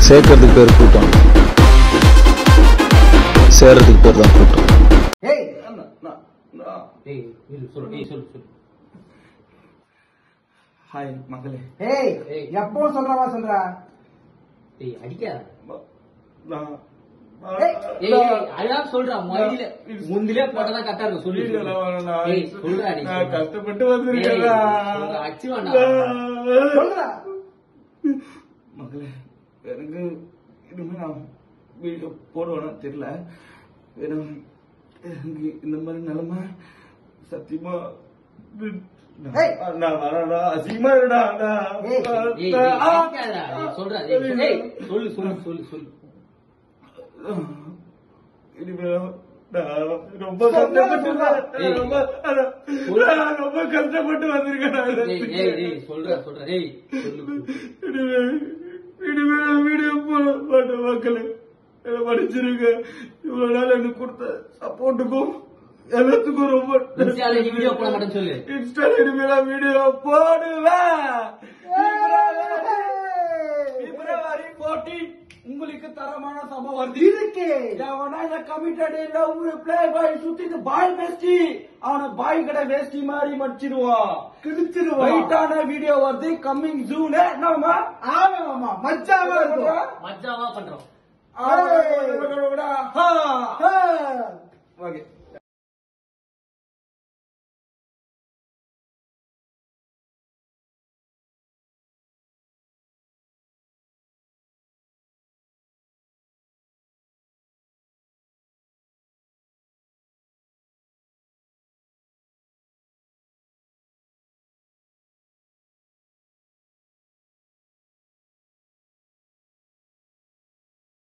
சேர்க்கறதுக்கு பேர் கூட்டம் சேர்றதுக்கு பேர் தான் கூட்டம் ஏய் ஏய் இரு, சொல்லு நீ சொல்லு சொல்லு ஹாய் மகளே ஏய் ஏய். எப்போ சொல்றவா சொல்ற ஏய் அடிக்காத நான் ஏய், ஏய் ஏய், அதான் சொல்றா மயில முந்திலே போட்டதான் கரெக்டா இருக்கும் சொல்லு வீடியோல சொல்லு. வரேன்டா. ஏய் சொல்றா நீ நான் சொல்றா. கஷ்டப்பட்டு ஏய், வந்திருக்கேன்டா. சொல்றா, அடிச்சிருவான்டா. சொல்லுடா மகளே எனக்கு இனிமே நான் வீடியோ போடுவேனா தெரியல வேணும் எனக்கு இந்த மாதிரி நிலைமை சத்தியமா ஏய். நான் வரடா அசிங்கமா இருடா ஏய், ஏய், ஏய், அடிக்காதடா. ஏய், சொல்றா ஏய், சொல்லு. ஏய், சொல்லு சொல்லு சொல்லு சொல்லு இனிமே நான் ரொம்ப கஷ்டப்பட்டு வ- ஏய். ரொம்ப நான் ரொம்ப கஷ்டப்பட்டு வந்திருக்கேன் ஏய் ஏய் ஏய் சொல்றா சொல்றா ஏய் சொல்லு இனிமே இனிமே நான் வீடியோ போட மாட்டேன் மக்களே என்ன படிச்சிருங்க இவ்வளவு நாள் எனக்கு கொடுத்த சப்போர்ட்டுக்கும் எல்லாத்துக்கும் ரொம்ப இன்ஸ்டால நீ வீடியோ போட மாட்டேன்னு சொல்லு இன்ஸ்டால இனிமே நான் வீடியோ போடுவேன் பிப்ரவரி 14 உங்களுக்கு தரமான சம்பவம் வருது இருக்கு எவனா கமிட்டட் லவ் ப்ளே பாய் சுத்திட்டு பாய் வேஸ்டி அவன பாய் கடை வேஸ்டி மாதிரி மடிச்சிடுவான் கிழிச்சிருவா வெயிட்டான வீடியோ வருது கம்மிங் ஜூன் என்னமா ஆமா ஆமா மச்சாவா இருக்கும் மஜாவா பண்றோம் ஓகே ஆ. ஓகே